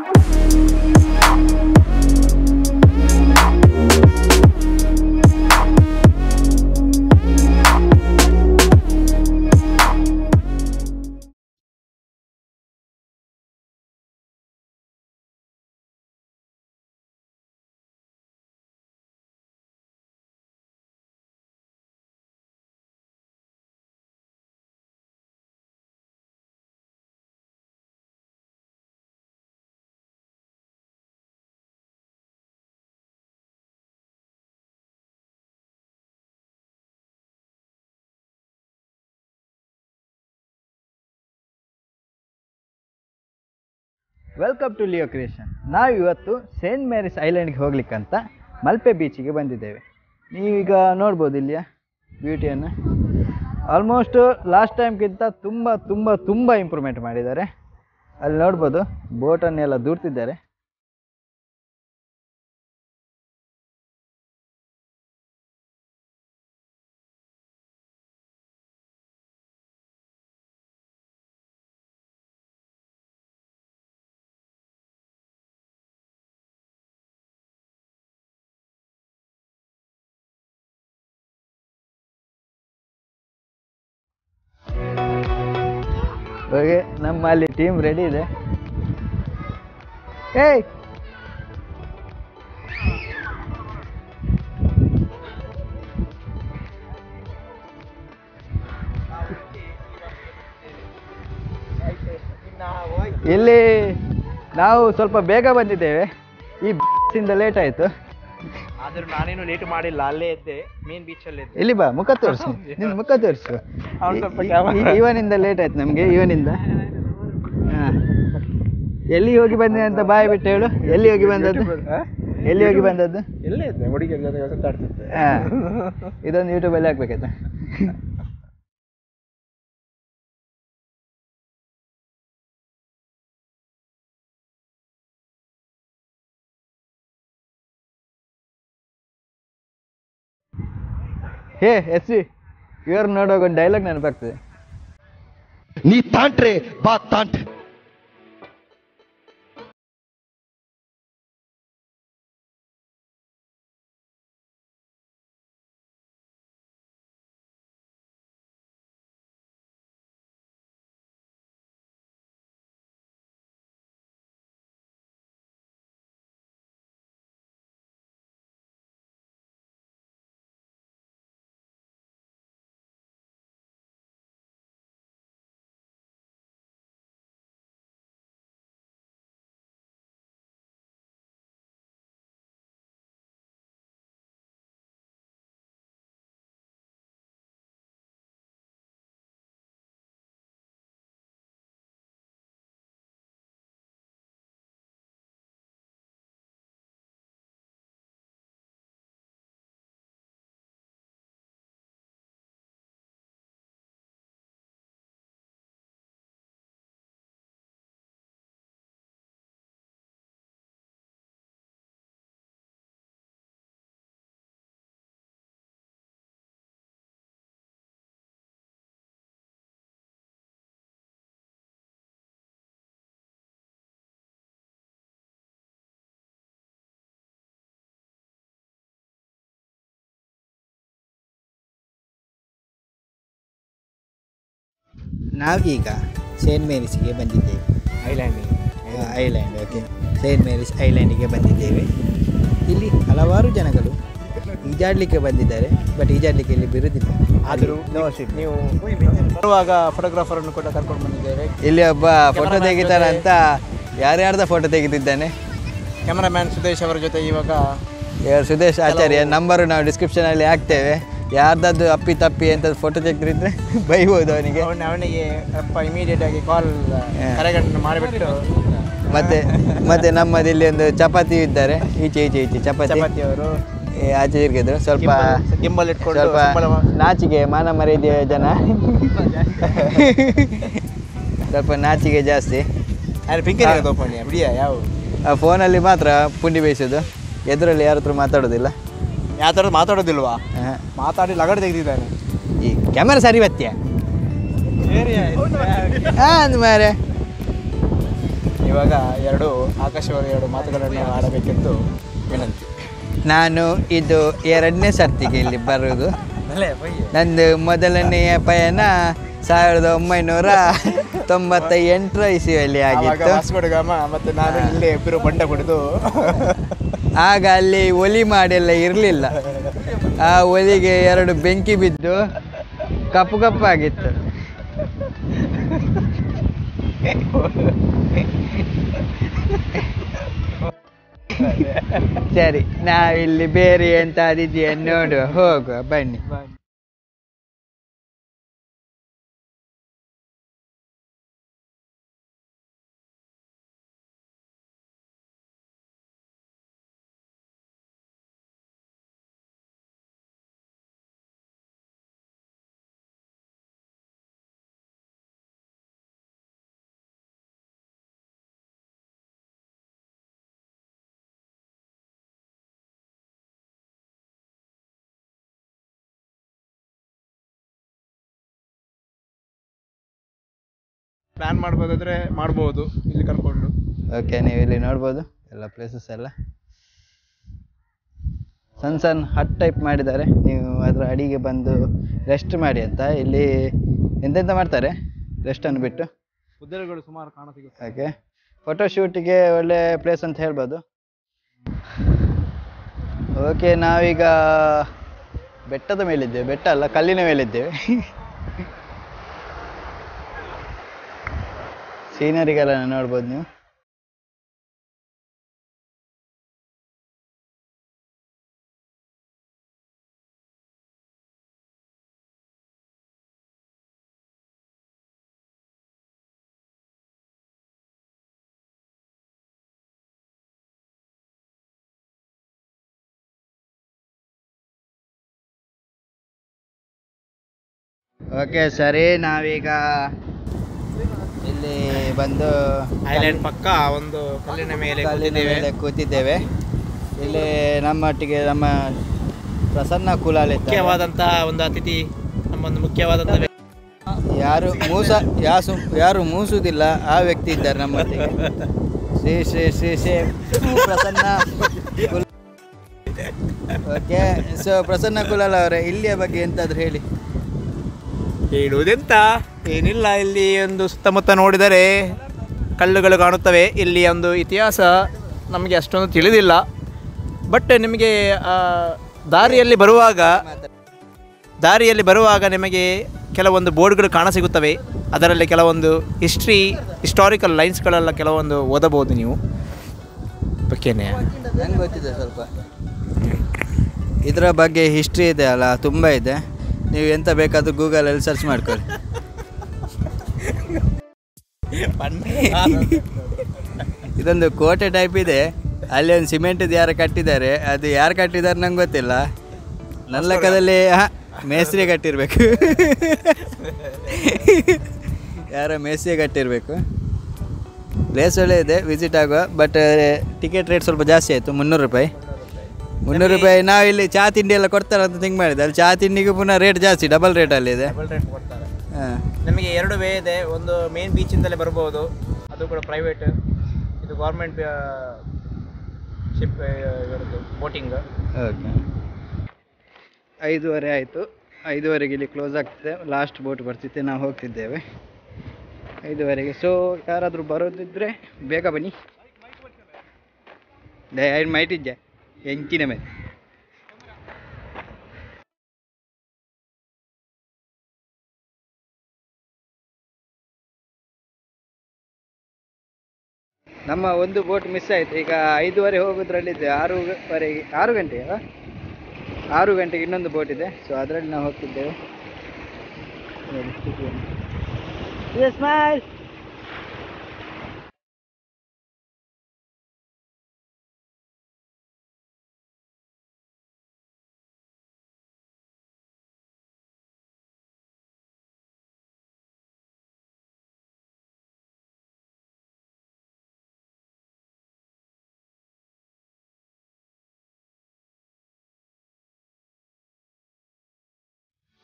Welcome to Leo creation ನಾವು ಇವತ್ತು Saint ಮ್ಯಾರಿಸ್ ಐಲ್ಯಾಂಡ್ಗೆ ಹೋಗ್ಲಿಕ್ಕಂತ Malpe ಬೀಚಿಗೆ ಬಂದಿದ್ದೇವೆ ನೀವೀಗ ನೋಡ್ಬೋದು ಇಲ್ಲಿಯ ಬ್ಯೂಟಿಯನ್ನು ಆಲ್ಮೋಸ್ಟ್ ಲಾಸ್ಟ್ ಟೈಮ್ಗಿಂತ ತುಂಬ ತುಂಬ ತುಂಬ ಇಂಪ್ರೂವ್ಮೆಂಟ್ ಮಾಡಿದ್ದಾರೆ ಅಲ್ಲಿ ನೋಡ್ಬೋದು ಬೋಟನ್ನೆಲ್ಲ ದೂಡ್ತಿದ್ದಾರೆ ಓಕೆ ನಮ್ಮ ಅಲ್ಲಿ ಟೀಮ್ ರೆಡಿ ಇದೆ ಏಯ್ ಇಲ್ಲಿ ನಾವು ಸ್ವಲ್ಪ ಬೇಗ ಬಂದಿದ್ದೇವೆ ಈ ಇಂದ ಲೇಟ್ ಆಯಿತು ಆದ್ರೂ ನಾನೇನು ಲೇಟ್ ಮಾಡಿಲ್ಲ ಅಲ್ಲೇ ಇದ್ದೆ ಮೇನ್ ಬೀಚ್ ಅಲ್ಲಿ ಇದ್ದೆ ಇಲ್ಲಿ ಬಾ ಮುಖ ತೋರಿಸು ನಿನ್ನ ಮುಖ ತೋರಿಸು ಅವ್ನು ಸ್ವಲ್ಪ ಇ- camera- ಇ- ಇವನಿಂದ ಲೇಟ್ ಆಯ್ತು ನಮಗೆ ಇವನಿಂದ ಹಾ. ಎಲ್ಲಿ ಹೋಗಿ ಬಂದೆ ಅಂತ ಬಾಯಿ ಬಿಟ್ಟು ಹೇಳು ಎಲ್ಲಿ ಹೋಗಿ ಬಂದದ್ದು ಎಲ್ಲಿ ಹೋಗಿ ಬಂದದ್ದು ಎಲ್ಲೇ ಇದ್ದೆ ಹುಡುಗಿಯರ ಜೊತೆ ಸುತ್ತಾಡ್ತಿದ್ದೆ ಹಾ. ಇದೊಂದು ಯೂಟ್ಯೂಬಲ್ಲಿ ಹಾಕ್ಬೇಕಾಯ್ತಾ ಹೇ ಎಸ್ ಸಿ ಇವರು ನೋಡುವಾಗ ಒಂದು ಡೈಲಾಗ್ ನೆನಪಾಗ್ತದೆ ನೀ ತಾಂಟ್ರೆ ಬಾ ತಾಂಟ್ ನಾವೀಗ ಸೇಂಟ್ ಮೇರಿಸ್ಗೆ ಬಂದಿದ್ದೇವೆ island island okay Saint Mary's ಐಲ್ಯಾಂಡಿಗೆ ಬಂದಿದ್ದೇವೆ ಇಲ್ಲಿ ಹಲವಾರು ಜನಗಳು ಈಜಾಡಲಿಕ್ಕೆ ಬಂದಿದ್ದಾರೆ ಬಟ್ ಈಜಾಡಲಿಕ್ಕೆ ಇಲ್ಲಿ ಬಿರುದಿಲ್ಲ ಆದರೂ ನೋ ಶಿಪ್ ನೀವು ಬರುವಾಗ ಫೋಟೋಗ್ರಾಫರ್ ಅನ್ನು ಕೂಡ ಕರ್ಕೊಂಡು ಬಂದಿದ್ದೇವೆ ಇಲ್ಲಿ ಒಬ್ಬ ಫೋಟೋ Cameraman ತೆಗಿತಾನೆ ಜೊತೆ- ಅಂತ ಯಾರ್ಯಾರ್ದ ಫೋಟೋ ತೆಗೆದಿದ್ದಾನೆ ಕ್ಯಾಮರಾಮ್ಯಾನ್ ಸುದೇಶ್ ಅವರ ಜೊತೆ ಇವಾಗ ಇವರು ಸುದೇಶ್ ಆಚಾರ್ಯ ನಂಬರು ನಾವು ಡಿಸ್ಕ್ರಿಪ್ಷನಲ್ಲಿ ಹಾಕ್ತೇವೆ ಯಾರ್ದಾದ್ರು ಅಪ್ಪಿ ತಪ್ಪಿ ಅಂತ ಫೋಟೋ ತೆಗೆದಿದ್ರೆ ಬೈಬೋದು ಅವನಿಗೆ ಅವನ ಅವನಿಗೆ ಅಪ್ಪ ಇಮಿಡಿಯೇಟ್ ಆಗಿ ಕಾಲ್ ಕರೆಗಂಟು ಮಾಡಿಬಿಟ್ಟು ಮತ್ತೆ ಮತ್ತೆ ನಮ್ಮದಿಲ್ಲಿ ಒಂದು ಚಪಾತಿ ಇದ್ದಾರೆ ಈಚೆ ಈಚೆ ಈಚೆ ಚಪಾತಿ ಚಪಾತಿ ಅವರು ಈ ಆಚೆ ಇರ್ಗಿದ್ರು ಸ್ವಲ್ಪ ಗಿಂಬಲ್ ಇಟ್ಕೊಂಡು ಸ್ವಲ್ಪ ಸಂಬಳ- ನಾಚಿಕೆ ಮಾನ ಮರ್ಯಾದೆ ಜನ ಸ್ವಲ್ಪ ನಾಚಿಕೆ ಜಾಸ್ತಿ ಯಾರು ಪಿಂಕಿ ತೋಪಣಿ ಬಿಡಿಯಾ ಯಾವ ಆ ಫೋನಲ್ಲಿ ಮಾತ್ರ ಪುಂಡಿ ಬೇಯಿಸೋದು ಎದುರಲ್ಲಿ ಯಾರ ಹತ್ರ ಮಾತಾಡೋದಿಲ್ಲ ಯಾವ ಥರ ಮಾತಾಡೋದಿಲ್ವಾ ಆಹಾ. ಮಾತಾಡಿ ಲಗಡೆ ತೆಗೆದಿದ್ದಾನೆ ಈ ಕ್ಯಾಮರಾ ಸರಿ ಬತ್ತೀಯ ಹಾಂ ಅಂದ ಮಾರೆ ಇವಾಗ ಎರಡು ಆಕಾಶವಾಣಿ ಎರಡು ಮಾತುಗಳನ್ನು ಆಡಬೇಕೆಂದು ವಿನಂತಿ ನಾನು ಇದು ಎರಡನೇ ಸರ್ತಿಗೆ ಇಲ್ಲಿ ಬರೋದು ನಂದು ಮೊದಲನೆಯ ಪಯಣ ಸಾವಿರದ ಒಂಬೈನೂರ ತೊಂಬತ್ತ ಎಂಟರ ಇಸುವಲ್ಲಿ ಆವಾಗ ಆಗಿತ್ತು ವಾಸ್ಕೋಡಗಾಮ ಮತ್ತೆ ನಾನು ಇಲ್ಲೇ ಇಬ್ಬರು ಬಂಡ ಕುಡಿದು ಆಗ ಅಲ್ಲಿ ಒಲಿ ಮಾಡೆಲ್ಲ ಇರಲಿಲ್ಲ ಆ ಒಲಿಗೆ ಎರಡು ಬೆಂಕಿ ಬಿದ್ದು ಕಪ್ಪು ಕಪ್ಪಾಗಿತ್ತು ಸರಿ ನಾವಿಲ್ಲಿ ಬೇರೆ ಎಂತ ಅದಿದೆಯಾ ನೋಡುವ ಹೋಗುವ ಬನ್ನಿ ಪ್ಲಾನ್ ಮಾಡ್ಬೋದಾದ್ರೆ ಮಾಡ್ಬೋದು ಇಲ್ಲಿ ಕರ್ಕೊಂಡು ಓಕೆ ನೀವು ಇಲ್ಲಿ ನೋಡ್ಬೋದು ಎಲ್ಲ ಪ್ಲೇಸಸ್ ಎಲ್ಲ ಸಣ್ಣ ಸಣ್ಣ ಹಟ್ ಟೈಪ್ ಮಾಡಿದ್ದಾರೆ ನೀವು ಅದರ ಅಡಿಗೆ ಬಂದು ರೆಸ್ಟ್ ಮಾಡಿ ಅಂತ ಇಲ್ಲಿ ಎಂತೆಂತ ಮಾಡ್ತಾರೆ ರೆಸ್ಟನ್ನು ಬಿಟ್ಟು ಕುದುರೆಗಳು ಸುಮಾರು ಕಾಣ ಸಿಗುತ್ತೆ ಓಕೆ ಫೋಟೋ ಶೂಟಿಗೆ ಒಳ್ಳೆ ಪ್ಲೇಸ್ ಅಂತ ಹೇಳ್ಬೋದು ಓಕೆ ನಾವೀಗ ಬೆಟ್ಟದ ಮೇಲಿದ್ದೇವೆ ಬೆಟ್ಟ ಅಲ್ಲ ಕಲ್ಲಿನ ಮೇಲಿದ್ದೇವೆ ಸೀನರಿಗಳನ್ನು ನೋಡ್ಬೋದು ನೀವು ಓಕೆ ಸರಿ ನಾವೀಗ ಇಲ್ಲಿ ಬಂದು ಐಲ್ಯಾಂಡ್ ಪಕ್ಕ ಒಂದು ಕಲ್ಲಿನ ಮೇಲೆ ಕಲ್ಲಿನ ಕೂತಿದ್ದೇವೆ ಮೇಲೆ ಕೂತಿದ್ದೇವೆ ಇಲ್ಲಿ ನಮ್ಮೊಟ್ಟಿಗೆ ನಮ್ಮ ಪ್ರಸನ್ನ ಕುಲಾಲ್ ಇದ್ದಾರೆ. ಮುಖ್ಯವಾದಂತಹ ಒಂದು ಅತಿಥಿ ನಮ್ಮೊಂದು ಮುಖ್ಯವಾದಂತಹ ವ್ಯಕ್ತಿ. ಯಾರು ಮೂಸ ಯಾಸು ಯಾರು ಮೂಸುವುದಿಲ್ಲ ಆ ವ್ಯಕ್ತಿ ಇದ್ದಾರೆ ನಮ್ಮೊಟ್ಟಿಗೆ ಶ್ರೀ ಶ್ರೀ ಶ್ರೀ ಶ್ರೀ ಪ್ರಸನ್ನ ಕುಲ್ ಓಕೆ ಸೊ ಪ್ರಸನ್ನ ಕುಲಾಲ್ ಅವರೇ ಇಲ್ಲಿಯ ಬಗ್ಗೆ ಎಂತಾದ್ರೂ ಹೇಳಿ ಹೇಳುವುದೆಂತ ಏನಿಲ್ಲ ಇಲ್ಲಿ ಒಂದು ಸುತ್ತಮುತ್ತ ನೋಡಿದರೆ ಕಲ್ಲುಗಳು ಕಾಣುತ್ತವೆ ಇಲ್ಲಿ ಒಂದು ಇತಿಹಾಸ ನಮಗೆ ಅಷ್ಟೊಂದು ತಿಳಿದಿಲ್ಲ ಬಟ್ ನಿಮಗೆ ಆ, ದಾರಿಯಲ್ಲಿ ಬರುವಾಗ ದಾರಿಯಲ್ಲಿ ಬರುವಾಗ ನಿಮಗೆ ಕೆಲವೊಂದು ಬೋರ್ಡ್ಗಳು ಕಾಣಸಿಗುತ್ತವೆ ಅದರಲ್ಲಿ ಕೆಲವೊಂದು ಹಿಸ್ಟ್ರಿ ಹಿಸ್ಟಾರಿಕಲ್ ಲೈನ್ಸ್ಗಳೆಲ್ಲ ಕೆಲವೊಂದು ಓದಬಹುದು ನೀವು ಓಕೆನೆ ನಂಗೆ ಗೊತ್ತಿದೆ ಸ್ವಲ್ಪ ಇದರ ಬಗ್ಗೆ ಹಿಸ್ಟ್ರಿ ಇದೆ ಅಲ್ಲ ತುಂಬ ಇದೆ ನೀವು ಎಂತ ಬೇಕಾದರೂ ಗೂಗಲಲ್ಲಿ ಸರ್ಚ್ ಮಾಡ್ಕೊಳ್ಳಿ ಇದೊಂದು ಕೋಟೆ ಟೈಪ್ ಇದೆ ಅಲ್ಲಿ ಒಂದು ಸಿಮೆಂಟ್ದು ಯಾರು ಕಟ್ಟಿದ್ದಾರೆ ಅದು ಯಾರು ಕಟ್ಟಿದ್ದಾರೆ ನಂಗೆ ಗೊತ್ತಿಲ್ಲ ನನ್ನ ಲೆಕ್ಕದಲ್ಲಿ ಹಾಂ ಮೇಸ್ತ್ರಿ ಕಟ್ಟಿರ್ಬೇಕು ಯಾರೋ ಮೇಸ್ತ್ರಿ ಕಟ್ಟಿರಬೇಕು ಪ್ಲೇಸ್ ಒಳ್ಳೆ ಇದೆ ವಿಸಿಟ್ ಆಗುವ ಬಟ್ ಟಿಕೆಟ್ ರೇಟ್ ಸ್ವಲ್ಪ ಜಾಸ್ತಿ ಆಯಿತು ಮುನ್ನೂರು ರೂಪಾಯಿ ಮುನ್ನೂರು ರೂಪಾಯಿ ನಾವು ಇಲ್ಲಿ ಚಹಾ ತಿಂಡಿ ಎಲ್ಲ ಕೊಡ್ತಾರೆ ಅಂತ ಥಿಂಕ್ ಮಾಡಿದೆ ಅಲ್ಲಿ ಚಹಾ ತಿಂಡಿಗೂ ಪುನಃ ರೇಟ್ ಜಾಸ್ತಿ ಡಬಲ್ ರೇಟಲ್ಲಿದೆ ಹಾಂ ನಮಗೆ ಎರಡು ವೇ ಇದೆ ಒಂದು ಮೇನ್ ಬೀಚಿಂದಲೇ ಬರ್ಬೋದು ಅದು ಕೂಡ ಪ್ರೈವೇಟ್ ಇದು ಗೌರ್ಮೆಂಟ್ ಶಿಪ್ ಇವರದ್ದು ಬೋಟಿಂಗ್ ಓಕೆ ಐದೂವರೆ ಆಯಿತು ಐದುವರೆಗೆ ಇಲ್ಲಿ ಕ್ಲೋಸ್ ಆಗ್ತಿದೆ ಲಾಸ್ಟ್ ಬೋಟ್ ಬರ್ತಿತ್ತೆ ನಾವು ಹೋಗ್ತಿದ್ದೇವೆ ಐದುವರೆಗೆ ಸೊ ಯಾರಾದರೂ ಬರೋದಿದ್ರೆ ಬೇಗ ಬನ್ನಿ ಡೇ ಐದು ಮೈಟಿದ್ದೆ ಎಂಚಿನ ಮೇಲೆ ನಮ್ಮ ಒಂದು ಬೋಟ್ ಮಿಸ್ ಆಯಿತು ಈಗ ಐದೂವರೆ ಹೋಗೋದ್ರಲ್ಲಿದೆ ಆರೂವರೆಗೆ ಆರು ಗಂಟೆಗೆ ಆರು ಗಂಟೆಗೆ ಇನ್ನೊಂದು ಬೋಟ್ ಇದೆ ಸೊ ಅದರಲ್ಲಿ ನಾವು ಹೋಗ್ತಿದ್ದೇವೆ ಸ್ಮೈಲ್